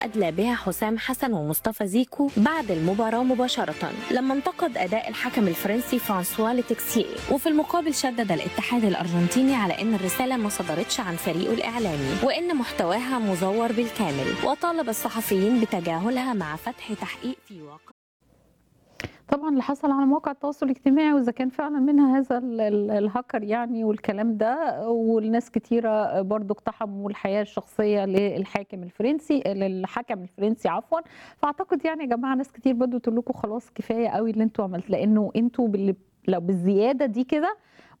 أدلى بها حسام حسن ومصطفى زيكو بعد المباراة مباشرة لما انتقد أداء الحكم الفرنسي فرانسوا لتكسيه وفي المقابل شدد الاتحاد الأرجنتيني على أن الرسالة ما صدرتش عن فريقه الإعلامي وأن محتواها مزور بالكامل وطالب الصحفيين بتجاهلها مع فتح تحقيق في واقع طبعا اللي حصل على مواقع التواصل الاجتماعي واذا كان فعلا منها هذا ال- ال- الهاكر يعني والكلام ده والناس كتيره برضو اقتحموا الحياه الشخصيه للحاكم الفرنسي للحكم الفرنسي عفوا فاعتقد يعني يا جماعه ناس كتير برضو تقول لكم خلاص كفايه قوي اللي انتوا عملت لانه انتوا باللي لو بالزياده دي كده